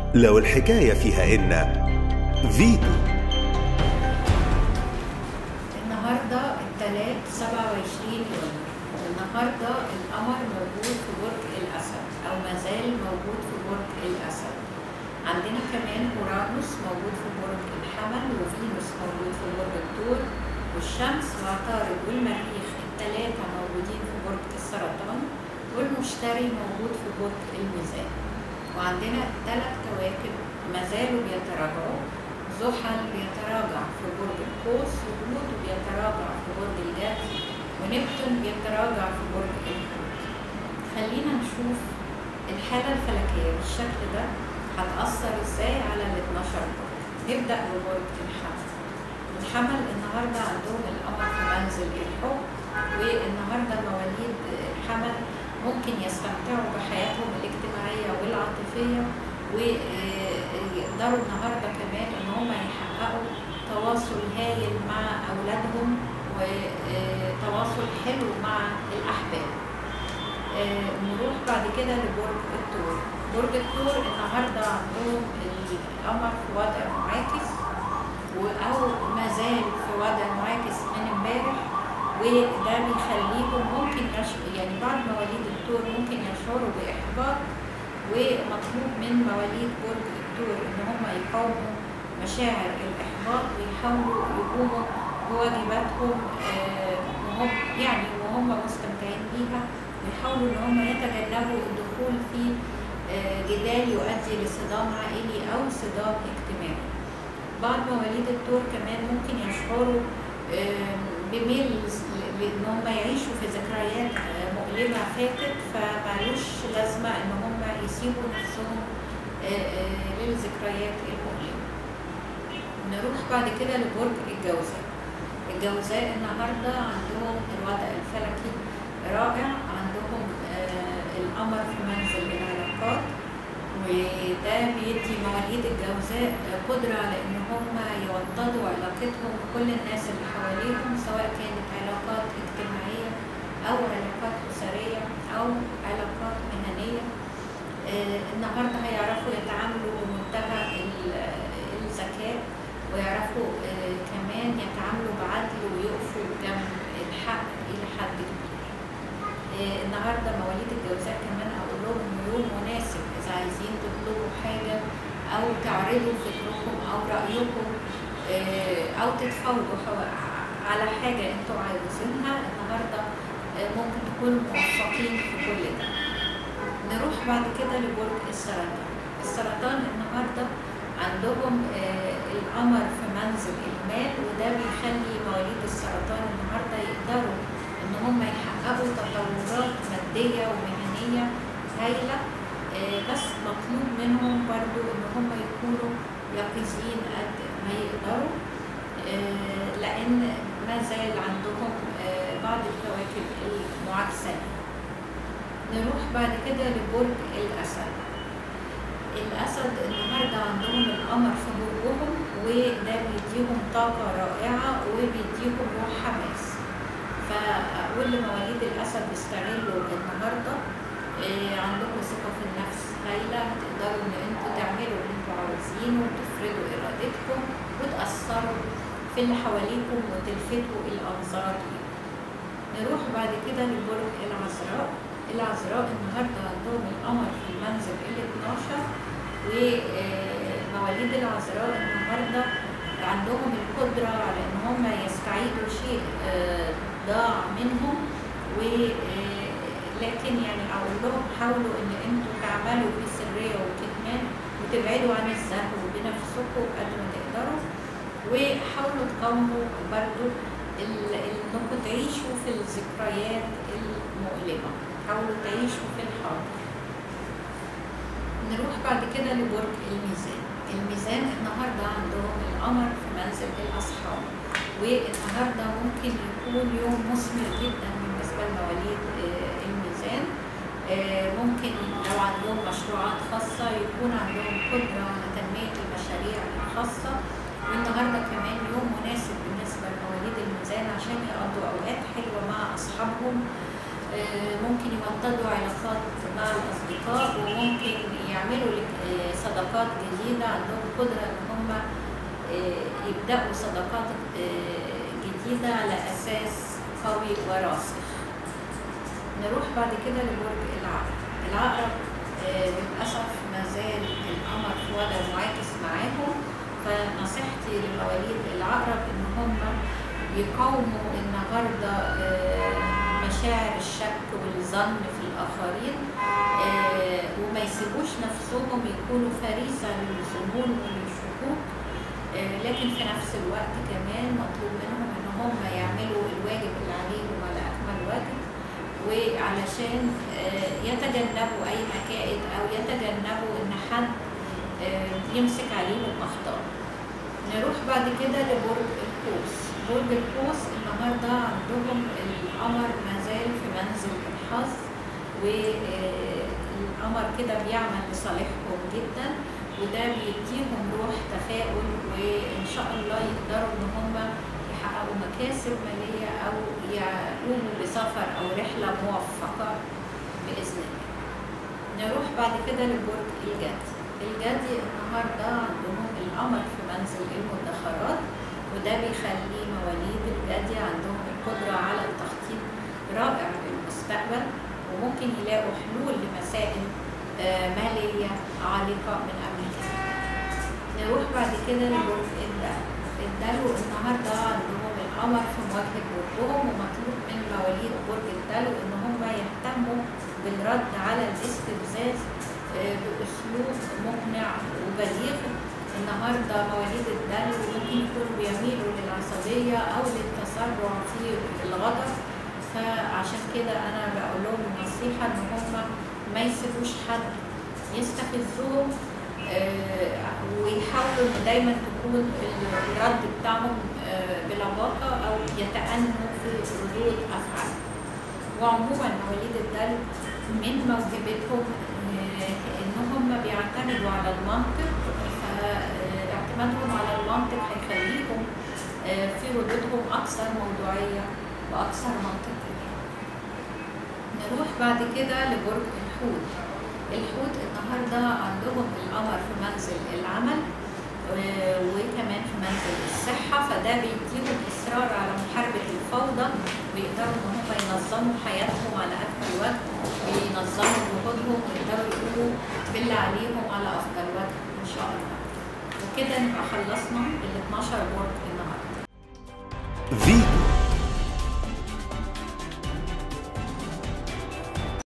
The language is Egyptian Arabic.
لو الحكاية فيها إن فيتو النهارده الثلاث 27 يونيو النهارده القمر موجود في برج الاسد او ما زال موجود في برج الاسد عندنا كمان اورانوس موجود في برج الحمل وفينوس موجود في برج الثور والشمس وعطارد والمريخ الثلاثه موجودين في برج السرطان والمشتري موجود في برج الميزان وعندنا ثلاث كواكب ما زالوا بيتراجعوا زحل بيتراجع في برج القوس وبلوتو بيتراجع في برج الجد ونبتون بيتراجع في برج الحوت خلينا نشوف الحالة الفلكية بالشكل ده هتأثر ازاي على ال 12 برج نبدأ ببرج الحمل الحمل النهاردة عندهم القمر في منزل الحب والنهاردة مواليد الحمل ممكن يستمتعوا بحياتهم الاجتماعية والعاطفية ويقدروا النهاردة كمان ان هم يحققوا تواصل هايل مع اولادهم وتواصل حلو مع الاحباب نروح بعد كده لبرج الثور برج الثور النهارده عندهم القمر في وضع معاكس او ما زال في وضع معاكس من امبارح وده بيخليهم ممكن يش... يعني بعد مواليد الثور ممكن يشعروا باحباط ومطلوب من مواليد برج الثور ان هم يقاوموا مشاعر الاحباط ويحاولوا يقوموا بواجباتهم وهم يعني وهم مستمتعين بيها ويحاولوا ان هم يتجنبوا الدخول في جدال يؤدي لصدام عائلي او صدام اجتماعي بعض مواليد الثور كمان ممكن يشعروا بميل ان هم يعيشوا في ذكريات مؤلمة فاتت فمالوش لازمة ان هم يسيبوا نفسهم للذكريات المؤلمة نروح بعد كده لبرج الجوزاء الجوزاء النهاردة عندهم الوضع الفلكي رائع عندهم القمر في منزل العلاقات وده بيدي مواليد الجوزاء قدرة على ان هم يوطدوا علاقتهم بكل الناس اللي حواليهم سواء كانت علاقات اجتماعية او علاقات اسرية او علاقات مهنية النهاردة هيعرفوا يتعاملوا بمنتهى الذكاء ويعرفوا كمان يتعاملوا بعدل ويقفوا جنب الحق الى حد كبير النهارده مواليد الجوزاء كمان اقول لهم انه يوم مناسب اذا عايزين تطلبوا حاجه او تعرضوا فكركم او رايكم او تتفاوضوا على حاجه انتوا عايزينها النهارده ممكن تكونوا موفقين في كل ده نروح بعد كده لبرج السرطان السرطان النهارده عندهم القمر في منزل المال وده بيخلي مواليد السرطان النهارده يقدروا ان هم يحققوا تطورات ماديه ومهنيه هايله بس مطلوب منهم برضو ان هم يكونوا يقظين قد ما يقدروا لان ما زال عندهم بعض الكواكب المعاكسه نروح بعد كده لبرج الاسد الاسد النهارده عندهم القمر في برجهم وده بيديهم طاقه رائعه وبيديهم روح حماس فاقول لمواليد الاسد استغلوا النهارده عندكم ثقه في النفس هايله هتقدروا ان انتوا تعملوا اللي انتوا عاوزينه وتفرضوا ارادتكم وتاثروا في اللي حواليكم وتلفتوا الانظار ليكم نروح بعد كده لبرج العذراء العذراء النهارده عندهم القمر في المنزل ال 12 ومواليد العذراء النهارده عندهم القدره على ان هم يستعيدوا شيء ضاع منهم و لكن يعني اقول لهم حاولوا ان انتوا تعملوا بسريه وكتمان وتبعدوا عن الزهو بنفسكم قد ما تقدروا وحاولوا تقاوموا برضو انكم تعيشوا في الذكريات المؤلمه حاولوا تعيشوا في الحاضر نروح بعد كده لبرج الميزان الميزان النهارده عندهم القمر في منزل الاصحاب والنهارده ممكن يكون يوم مثمر جدا بالنسبه لمواليد الميزان ممكن لو عندهم مشروعات خاصه يكون عندهم قدره على تنميه المشاريع الخاصه والنهارده كمان يوم مناسب بالنسبه لمواليد الميزان عشان يقضوا اوقات حلوه مع اصحابهم ممكن يوطدوا علاقات مع الأصدقاء وممكن يعملوا لك- صداقات صداقات جديدة عندهم قدرة إن هم آه، يبدأوا صداقات آه، جديدة على أساس قوي وراسخ نروح بعد كده لبرج العقرب العقرب آه، للأسف ما زال القمر في وضع معاكس معاهم فنصيحتي لمواليد العقرب إن هم يقاوموا النهاردة آه، مشاعر الشك والظن في الآخرين آه، وما يسيبوش نفسهم يكونوا فريسة للظنون وللشكوك آه، لكن في نفس الوقت كمان مطلوب منهم ان هم يعملوا الواجب اللي عليهم على اكمل وجه وعلشان آه، يتجنبوا اي مكائد او يتجنبوا ان حد آه، يمسك عليهم اخطاء نروح بعد كده لبرج القوس برج القوس النهارده عندهم القمر ما زال في منزل الحظ والقمر كده بيعمل لصالحهم جدا وده بيديهم روح تفاؤل وان شاء الله يقدروا ان هم يحققوا مكاسب ماليه او يقوموا بسفر او رحله موفقه باذن الله. نروح بعد كده لبرج الجدي. الجدي النهارده عندهم القمر في منزل المدخرات وده بيخلي مواليد الجدي عندهم القدره على التخطيط رائع للمستقبل وممكن يلاقوا حلول لمسائل آه، مالية عالقة من قبل كده. نروح بعد كده لبرج الدلو. الدلو النهارده عندهم القمر في مواجهة برجهم ومطلوب من مواليد برج الدلو إن هم يهتموا بالرد على الاستفزاز آه، بأسلوب مقنع وبليغ. النهارده مواليد الدلو ممكن يكونوا بيميلوا للعصبية أو للتسرع في الغضب فعشان كده أنا بقول لهم النصيحة إن هم ما يسيبوش حد يستفزهم آه، ويحاولوا ان دايما تكون الرد بتاعهم آه، بلباقه او يتأنوا في ردود افعالهم. وعموما مواليد الدلو من موهبتهم آه، ان هم بيعتمدوا على المنطق فاعتمادهم على المنطق هيخليهم آه، في ردودهم اكثر موضوعيه واكثر منطقيه. نروح بعد كده لبرج الحوت الحوت النهارده عندهم القمر في منزل العمل آه، وكمان في منزل الصحة فده بيديهم إصرار على محاربة الفوضى ويقدروا إن هم ينظموا حياتهم على أكمل وجه وينظموا جهودهم ويقدروا يقوموا باللي عليهم على أفضل وجه إن شاء الله وكده نبقى خلصنا ال 12 برج النهارده فيتو